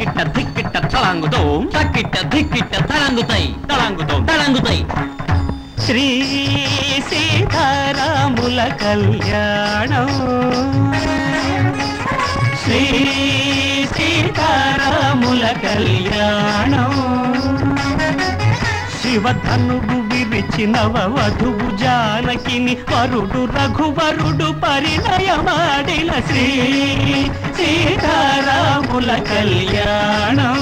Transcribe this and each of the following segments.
తక్కిట్ట ధిక్కిట్ట తలాంగుతో తక్కిట్ట ధిక్కిట్ట తలాంగుతాయి తలాంగుతో తలాంగుతాయి శ్రీ సీతారాముల కళ్యాణం శ్రీ సీతారాముల కళ్యాణం శివధనుడు విరిచినవ వధువు జానకిని వరుడు రఘువరుడు పరిణయమాడిన శ్రీ సీతారాముల కళ్యాణం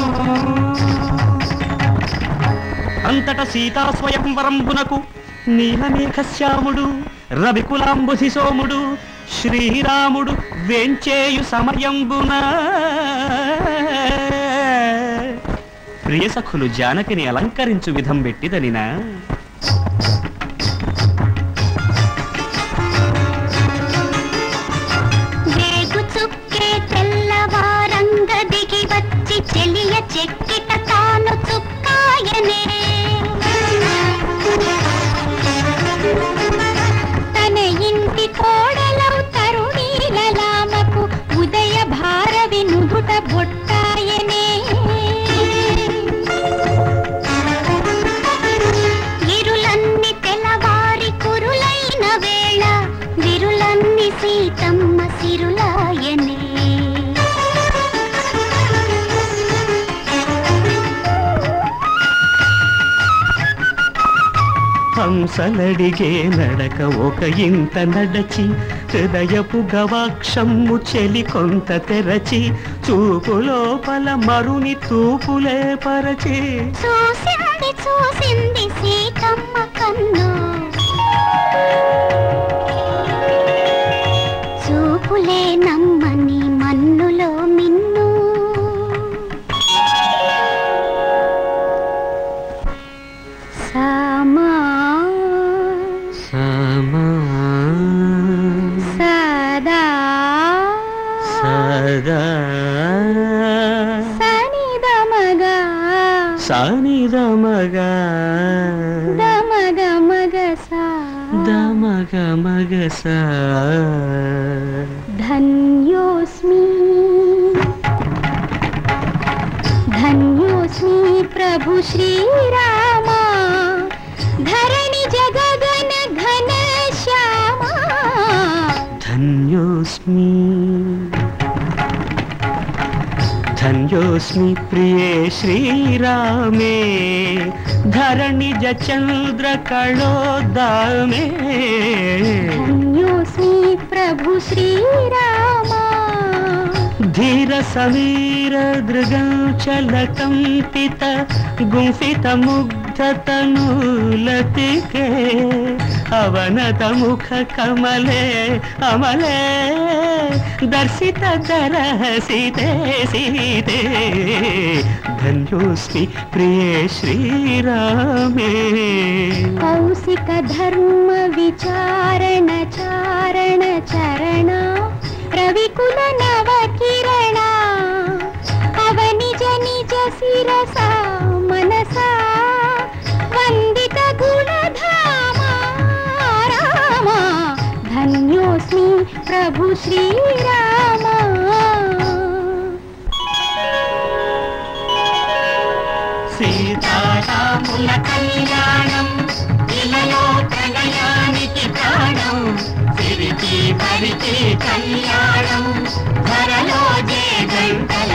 అంతట సీతా స్వయంవరంబునకు నీలమేఘశ్యాముడు రవికులాంబుధి సోముడు శ్రీరాముడు వేంచేయు సమయంబున ప్రియసఖులు జానకిని అలంకరించు విధం పెట్టిదనినా వేగు చుక్కే తెల్లవారంగ దిగి వచ్చి చెలియ చెక్కిట తాను చుక్కాయనే తన ఇంటి కోడలవు తరుణీలలామకు ఉదయ భారవి నుదుట బొట్టాయనే ఇరులన్ని తెల్లవారి కురులైన వేళ విరులన్ని సీతమ్మ సిరులాయనే హంసలడిగే నడక ఒక ఇంత నడచి హృదయపు గవాక్షమ్ము చెలి కొంత తెరచి చూపు లోపల మరుని తూపులే పరచి చూసింది చూసింది సీతమ్మ కన్ను చూపులే నమ్మని మన్నులో మిన్ను సామా సమా సదా సదా సనిదమగా సానిదమగా దమగమగ సా దమగ మగ ధన్యోస్మి ధన్యోస్మి ప్రభు శ్రీరామా ధరణి జగగన ఘన శ్యామా ధన్యోస్మి ధన్యోస్మి ప్రియే శ్రీరామే ధరణిజ చంద్ర కళోదామే ధన్యోస్మి ప్రభు శ్రీరామా ధీర సమీర దృగంచలకంపిత గుంఫిత ముగ్ధతనూలతికే అవనత ముఖ కమలే అమలే దర్శిత దరహసితే సీతే ధన్యోస్మి ప్రియే శ్రీరామే కౌశిక ధర్మ విచారణ చారణ చరణ రవికుల నవ కిరణ అవనిజ నిజ శిరస మనసా వందిత గుణధామ రామ ధన్యోస్మి ప్రభు శ్రీరామ సీతారాముల కళ్యాణం ఇలలో ప్రణయానికి ప్రాణం సిరికి భరికి కళ్యాణం ధరలో జయ గంటల